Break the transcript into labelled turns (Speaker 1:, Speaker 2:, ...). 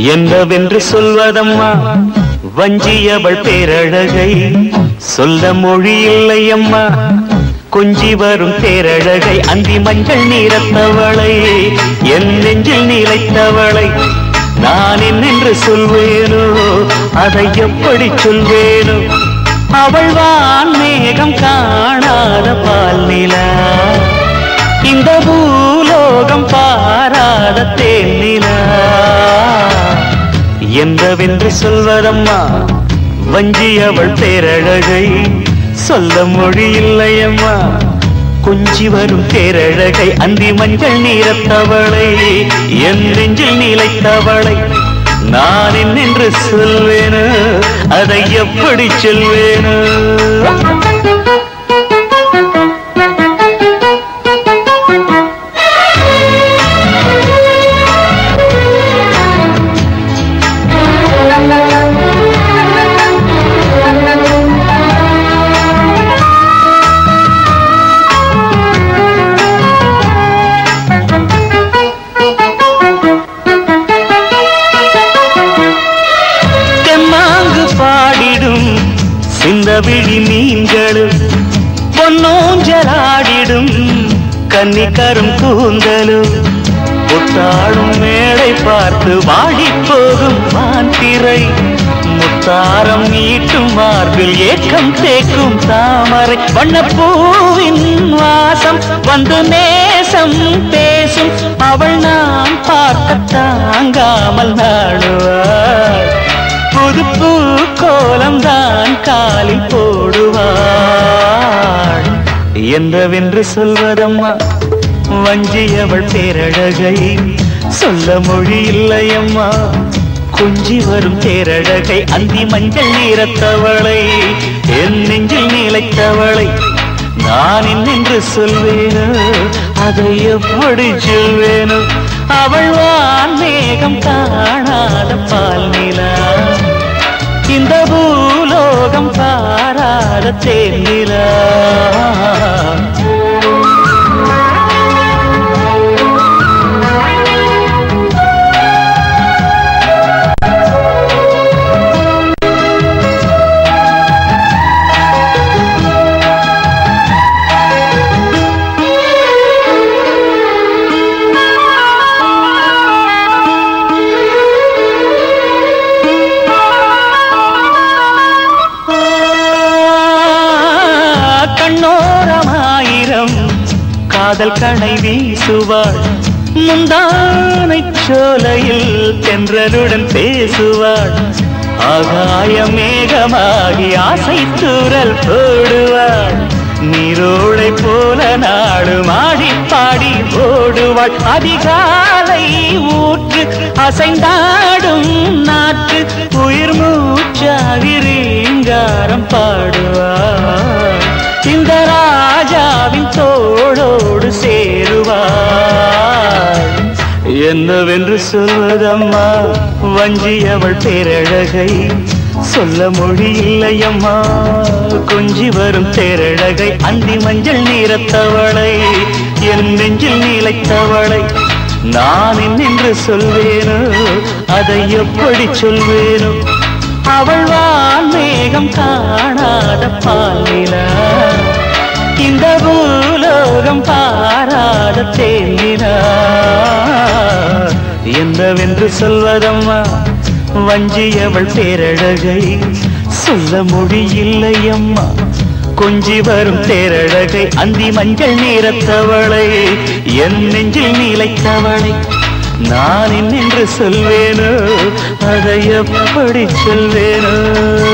Speaker 1: என்னவென்று சொல்வதம்மா வஞ்சியவள் பேரழகை சொல்ல மொழி இல்லையம்மா கொஞ்சி வரும் பேரழகை அந்தி மஞ்சள் நீரத்தவளை என் நெஞ்சில் நீலைத்தவளை நான் என்னென்று சொல்வேனோ அதை எப்படி சொல்வேனோ அவள் வான் மேகம் காணாத பால் நிலா இந்த பூலோகம் பாராத தேனிலா என்னவென்று சொல்வதம்மா வஞ்சி அவள் பேரழகை சொல்ல மொழி இல்லையம்மா கொஞ்சி வரும் பேரழகை அந்தி மஞ்சள் நீரத்தவளை என் நெஞ்சில் நீலைத்தவளை நான் என்னென்று சொல்வேனோ அதை எப்படி சொல்வேனோ தெம்மாங்கு பாடிடும் சிந்தவிழி மீன்களும் பொன்னோஞ்சலாடிடும் கன்னிக்கரும் கூந்தலும் புத்தாளும் மேடை பார்த்து வாடிப் போகும் மாந்திரை முத்தாரம் நீட்டும் மார்பில் ஏக்கம் தேக்கும் தாமரை வண்ணப்பூவின் வாசம் வந்து நேசம் பேசும் அவள் நான் பார்க்க தாங்காமல் நாடுவாள் புது பூ கோலம் தான் காலில் போடுவாள் என்றவென்று சொல்வதம்மா வஞ்சி அவள் பேரழகை சொல்ல மொழி இல்லையம்மா கொஞ்சி வரும் பேரழகை அந்தி மஞ்சள் நீரத்தவளை என் நெஞ்சில் நீலைத்தவளை நான் என்னென்று சொல்வேனோ அதை எப்படி சொல்வேனோ அவள் வான் மேகம் காணாத பால் நிலா இந்த பூலோகம் பாராத தேனிலா கண்ணோரமாயிரம் காதல் கணை வீசுவாள் முந்தானை சோலையில் தென்றலுடன் பேசுவாள் ஆகாய மேகமாகி ஆசை தூரல் போடுவாள் நீரோடை போல நாடு மாடி பாடி ஓடுவாள் அதிகாலை ஊற்று அசைந்தாடும் நாட்டு உயிர் மூச்சாகி ரீங்காரம் பாடுவாள் இந்த ராஜாவின் தோளோடு சேருவாள் என்னவென்று சொல்வதம்மா வஞ்சி அவள் பேரழகை சொல்ல மொழி இல்லையம்மா கொஞ்சி வரும் தேரழகை அந்தி மஞ்சள் நீரத்தவளை என் நெஞ்சில் நீலைத்தவளை நான் என்னென்று சொல்வேனோ அதை எப்படி சொல்வேனோ அவள் வான் மேகம் காணாத பால் நிலா இந்த பூலோகம் பாராத தேனிலா என்னவென்று சொல்வதம்மா வஞ்சி அவள் பேரழகை சொல்ல மொழி இல்லையம்மா கொஞ்சி வரும் தேரழகை அந்தி மஞ்சள் நீரத்தவளை என் நெஞ்சில் நீலைத்தவளை நான் என்னென்று சொல்வேனோ அதை எப்படி சொல்வேனோ